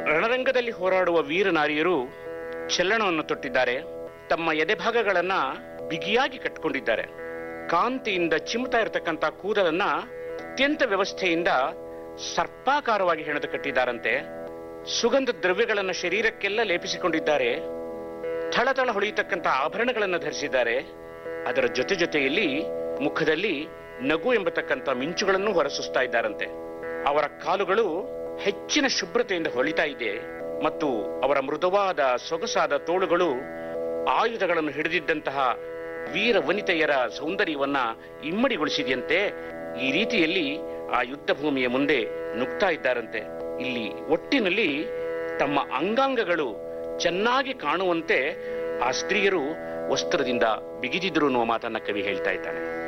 ರಣರಂಗದಲ್ಲಿ ಹೋರಾಡುವ ವೀರ ನಾರಿಯರು ಚಲ್ಲಣವನ್ನು ತೊಟ್ಟಿದ್ದಾರೆ ತಮ್ಮ ಎದೆಭಾಗಗಳನ್ನ ಬಿಗಿಯಾಗಿ ಕಟ್ಟಿಕೊಂಡಿದ್ದಾರೆ ಕಾಂತಿಯಿಂದ ಚಿಮ್ತಾ ಇರತಕ್ಕಂತ ಕೂದಲನ್ನ ಅತ್ಯಂತ ವ್ಯವಸ್ಥೆಯಿಂದ ಸರ್ಪಾಕಾರವಾಗಿ ಹೆಣೆದು ಕಟ್ಟಿದ್ದಾರಂತೆ ಸುಗಂಧ ದ್ರವ್ಯಗಳನ್ನು ಶರೀರಕ್ಕೆಲ್ಲ ಲೇಪಿಸಿಕೊಂಡಿದ್ದಾರೆ ಥಳಥಳ ಹೊಳೆಯತಕ್ಕಂತ ಆಭರಣಗಳನ್ನು ಧರಿಸಿದ್ದಾರೆ ಅದರ ಜೊತೆ ಜೊತೆಯಲ್ಲಿ ಮುಖದಲ್ಲಿ ನಗು ಎಂಬತಕ್ಕಂಥ ಮಿಂಚುಗಳನ್ನು ಹೊರಸೂಸ್ತಾ ಇದ್ದಾರಂತೆ ಅವರ ಕಾಲುಗಳು ಹೆಚ್ಚಿನ ಶುಭ್ರತೆಯಿಂದ ಹೊಳಿತಾ ಇದೆ ಮತ್ತು ಅವರ ಮೃದುವಾದ ಸೊಗಸಾದ ತೋಳುಗಳು ಆಯುಧಗಳನ್ನು ಹಿಡಿದಿದ್ದಂತಹ ವೀರ ವನಿತೆಯರ ಸೌಂದರ್ಯವನ್ನ ಇಮ್ಮಡಿಗೊಳಿಸಿದೆಯಂತೆ ಈ ರೀತಿಯಲ್ಲಿ ಆ ಯುದ್ಧ ಭೂಮಿಯ ಮುಂದೆ ನುಗ್ತಾ ಇದ್ದಾರಂತೆ ಇಲ್ಲಿ ಒಟ್ಟಿನಲ್ಲಿ ತಮ್ಮ ಅಂಗಾಂಗಗಳು ಚೆನ್ನಾಗಿ ಕಾಣುವಂತೆ ಆ ಸ್ತ್ರೀಯರು ವಸ್ತ್ರದಿಂದ ಬಿಗಿದಿದ್ರು ಅನ್ನುವ ಮಾತನ್ನ ಕವಿ ಹೇಳ್ತಾ ಇದ್ದಾನೆ